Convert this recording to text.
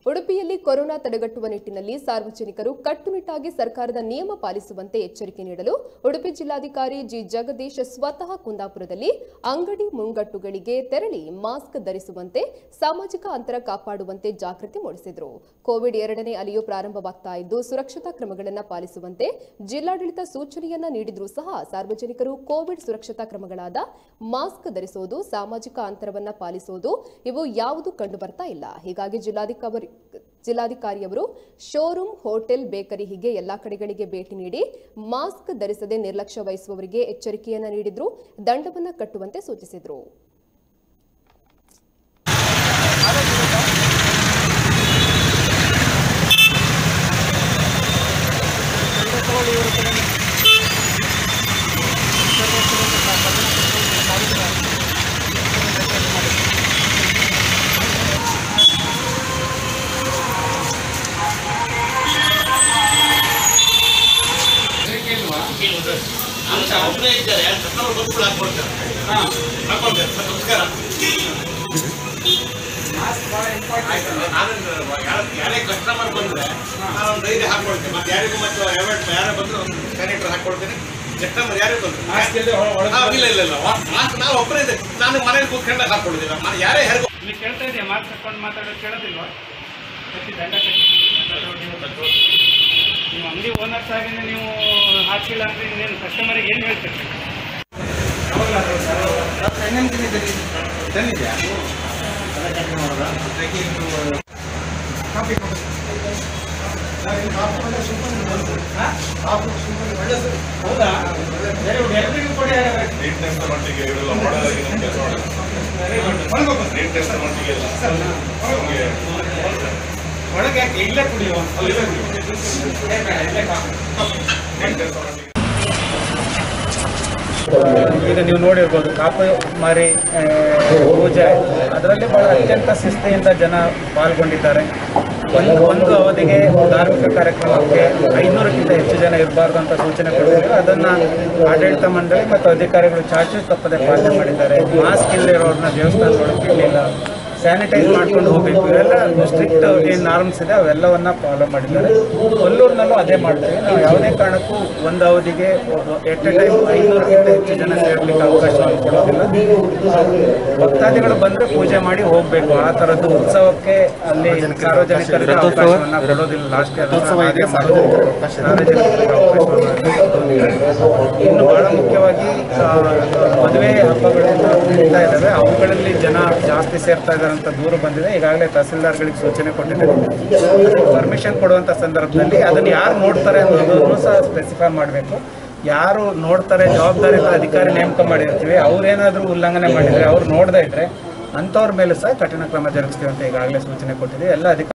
ಉಡುಪಿಯಲ್ಲಿ ಕೊರೋನಾ ತಡೆಗಟ್ಟುವ ನಿಟ್ಟಿನಲ್ಲಿ ಸಾರ್ವಜನಿಕರು ಕಟ್ಟುನಿಟ್ಟಾಗಿ ಸರ್ಕಾರದ ನಿಯಮ ಪಾಲಿಸುವಂತೆ ಎಚ್ಚರಿಕೆ ನೀಡಲು ಉಡುಪಿ ಜಿಲ್ಲಾಧಿಕಾರಿ ಜಿ ಜಗದೀಶ್ ಸ್ವತಃ ಕುಂದಾಪುರದಲ್ಲಿ ಅಂಗಡಿ ಮುಂಗಟ್ಟುಗಳಿಗೆ ತೆರಳಿ ಮಾಸ್ಕ್ ಧರಿಸುವಂತೆ ಸಾಮಾಜಿಕ ಅಂತರ ಕಾಪಾಡುವಂತೆ ಜಾಗೃತಿ ಮೂಡಿಸಿದರು ಕೋವಿಡ್ ಎರಡನೇ ಅಲೆಯು ಪ್ರಾರಂಭವಾಗ್ತಾ ಇದ್ದು ಸುರಕ್ಷತಾ ಕ್ರಮಗಳನ್ನು ಪಾಲಿಸುವಂತೆ ಜಿಲ್ಲಾಡಳಿತ ಸೂಚನೆಯನ್ನ ನೀಡಿದ್ರೂ ಸಹ ಸಾರ್ವಜನಿಕರು ಕೋವಿಡ್ ಸುರಕ್ಷತಾ ಕ್ರಮಗಳಾದ ಮಾಸ್ಕ್ ಧರಿಸುವುದು ಸಾಮಾಜಿಕ ಅಂತರವನ್ನ ಪಾಲಿಸುವುದು ಇವು ಯಾವುದು ಕಂಡು ಬರ್ತಾ ಇಲ್ಲ ಹೀಗಾಗಿ ಜಿಲ್ಲಾಧಿಕಾರಿ ಜಿಲ್ಲಾಧಿಕಾರಿಯವರು ಶೋರೂಮ್ ಹೋಟೆಲ್ ಬೇಕರಿ ಹೀಗೆ ಎಲ್ಲಾ ಕಡೆಗಳಿಗೆ ಭೇಟಿ ನೀಡಿ ಮಾಸ್ಕ್ ಧರಿಸದೆ ನಿರ್ಲಕ್ಷ್ಯ ವಹಿಸುವವರಿಗೆ ಎಚ್ಚರಿಕೆಯನ್ನ ನೀಡಿದ್ರು ದಂಡವನ್ನ ಕಟ್ಟುವಂತೆ ಸೂಚಿಸಿದರು ಅಂತ ಒಬ್ಬರೇ ಇದ್ದಾರೆ ಯಾರು ಕಸ್ಟಮರ್ ಬಂದು ಹಾಕೊಳ್ತಾರೆ ಹಾಕೊಳ್ತಾರೆ ಸರ್ ನಮಸ್ಕಾರ ನಾನು ಯಾರು- ಯಾರೇ ಕಸ್ಟಮರ್ ಬಂದ್ರೆ ನಾನು ಒಂದು ಐದು ಹಾಕೊಳ್ತೇನೆ ಮತ್ತೆ ಯಾರಿಗೂ ಮತ್ತೆ ಯಾರು ಯಾರೇ ಬಂದ್ರು ಒಂದು ಸ್ಯಾನಿಟೈಸರ್ ಹಾಕೊಳ್ತೇನೆ ಕಸ್ಟಮರ್ ಯಾರೇ ಬಂದ್ರು ಹಾ, ಇಲ್ಲ ಇಲ್ಲ ಇಲ್ಲ ಮಾಸ್ಕ್ ನಾವು ಒಬ್ಬರೇ ಇದೆ ನಾನು ಮನೇಲಿ ಕೂತ್ಕೊಂಡಾಗ ಹಾಕೊಳ್ಳೋದಿಲ್ಲ ಮ- ಯಾರೇ ಯಾರಿಗೂ ನೀವು ಕೇಳ್ತಾ ಇದೆಯಾ ಮಾರ್ಕ್ಸ್ ಹಾಕೊಂಡು ಮಾತಾಡೋದು ಕೇಳೋದಿಲ್ವಾ ಕಟ್ಟಿ ದಂಡ ಕಟ್ಟಿ ನೀವು ಅಂಗಡಿ ಓನರ್ಸ್ ಆಗಿನೇ ನೀವು ಹಾಕಿಲ್ಲ ಅಂದ್ರೆ ಇನ್ನೇನು ಕಸ್ಟಮರಿಗೆ ಏನು ಹೇಳ್ತೀರಿ ಹೌದಾ ವೆರಿ ಗುಡ್ ಎಲ್ರಿಗೂ ಕೊಡಿ ಹಾಗಾದ್ರೆ ನೀಟ್ನೆಸ್ ಮಟ್ಟಿಗೆ ಇವರೆಲ್ಲ ಮಾಡಲ್ ಆಗಿ ನಮ್ಗೆ ಕೆಲಸ ಮಾಡಿ ನೀಟ್ನೆಸ್ ಮಟ್ಟಿಗೆ ಎಲ್ಲ ನಮ್ಗೆ ಒಳಗೆ ಯಾಕೆ ಇಲ್ಲೇ ಕುಡಿಯುವ ಅಲ್ಲಿದೆ ಇಲ್ಲೇ ಕಾಫಿ ನೀಟ್ನೆಸ್ ಮಟ್ಟಿಗೆ ಈಗ ನೀವು ನೋಡಿರ್ಬೋದು ಕಾಪು ಮಾರಿ ಆ, ಪೂಜೆ ಅದರಲ್ಲಿ ಬಹಳ ಅತ್ಯಂತ ಶಿಸ್ತಿಯಿಂದ ಜನ ಪಾಲ್ಗೊಂಡಿದ್ದಾರೆ ಒಂದು ಒಂದು ಅವಧಿಗೆ ಧಾರ್ಮಿಕ ಕಾರ್ಯಕ್ರಮಕ್ಕೆ ಐನೂರಕ್ಕಿಂತ ಹೆಚ್ಚು ಜನ ಇರಬಾರ್ದು ಅಂತ ಸೂಚನೆ ಕೊಟ್ಟಿದ್ದಾರೆ ಅದನ್ನ ಆಡಳಿತ ಮಂಡಳಿ ಮತ್ತು ಅಧಿಕಾರಿಗಳು ಚಾಚು ತಪ್ಪದೆ ಪಾಲನೆ ಮಾಡಿದ್ದಾರೆ ಮಾಸ್ಕ್ ಇಲ್ಲದಿರೋರನ್ನ ದೇವಸ್ಥಾನದೊಳಗೆ ಇರಲಿಲ್ಲ ಸ್ಯಾನಿಟೈಸ್ ಮಾಡ್ಕೊಂಡು ಹೋಗಬೇಕು ಇವೆಲ್ಲ ಸ್ಟ್ರಿಕ್ಟ್ ಏನು ನಾರ್ಮ್ಸ್ ಇದೆ ಅವೆಲ್ಲವನ್ನ ಫಾಲೋ ಮಾಡಿದ್ದಾರೆ ಕೊಲ್ಲೂರಿನಲ್ಲೂ ಅದೇ ಮಾಡ್ತೀವಿ ನಾವು ಯಾವುದೇ ಕಾರಣಕ್ಕೂ ಒಂದು ಅವಧಿಗೆ ಎಟ್ ಎ ಟೈಮ್ ಐನೂರಕ್ಕಿಂತ ಹೆಚ್ಚು ಜನ ಸೇರ್ಲಿಕ್ಕೆ ಅವಕಾಶವನ್ನು ಕೊಡೋದಿಲ್ಲ ಭಕ್ತಾದಿಗಳು ಬಂದ್ರೆ ಪೂಜೆ ಮಾಡಿ ಹೋಗ್ಬೇಕು ಆ ತರದ್ದು ಉತ್ಸವಕ್ಕೆ ಅಲ್ಲಿ ಸಾರ್ವಜನಿಕರಿಗೆ ಅವಕಾಶವನ್ನ ಕೊಡೋದಿಲ್ಲ ಲಾಸ್ಟ್ ಸಾರ್ವಜನಿಕರಿಗೆ ಅವಕಾಶವನ್ನ ಇನ್ನು ಬಹಳ ಮುಖ್ಯವಾಗಿ ಆ, ಮದುವೆ ಹಬ್ಬಗಳೆಲ್ಲ ನಡೀತಾ ಇದ್ದಾವೆ ಅವುಗಳಲ್ಲಿ ಜನ ಜಾಸ್ತಿ ಸೇರ್ತಾ ಇದ್ದಾರೆ ಅಂತ ದೂರು ಬಂದಿದೆ ಈಗಾಗಲೇ ತಹಸೀಲ್ದಾರ್ಗಳಿಗೆ ಸೂಚನೆ ಕೊಟ್ಟಿದ್ದಾರೆ ಪರ್ಮಿಷನ್ ಕೊಡುವಂಥ ಸಂದರ್ಭದಲ್ಲಿ ಅದನ್ನು ಯಾರು ನೋಡ್ತಾರೆ ಅನ್ನೋದನ್ನು ಸಹ ಸ್ಪೆಸಿಫೈ ಮಾಡಬೇಕು ಯಾರು ನೋಡ್ತಾರೆ ಜವಾಬ್ದಾರಿ ಅಧಿಕಾರಿ ನೇಮಕ ಮಾಡಿರ್ತೀವಿ ಅವ್ರೇನಾದರೂ ಉಲ್ಲಂಘನೆ ಮಾಡಿದರೆ ಅವ್ರು ನೋಡದೇ ಇದ್ರೆ ಅಂಥವ್ರ ಮೇಲೆ ಸಹ ಕಠಿಣ ಕ್ರಮ ಜರುಗಿಸ್ತೀವಿ ಅಂತ ಈಗಾಗಲೇ ಸೂಚನೆ ಕೊಟ್ಟಿದೆ ಎಲ್ಲ ಅಧಿಕಾರಿ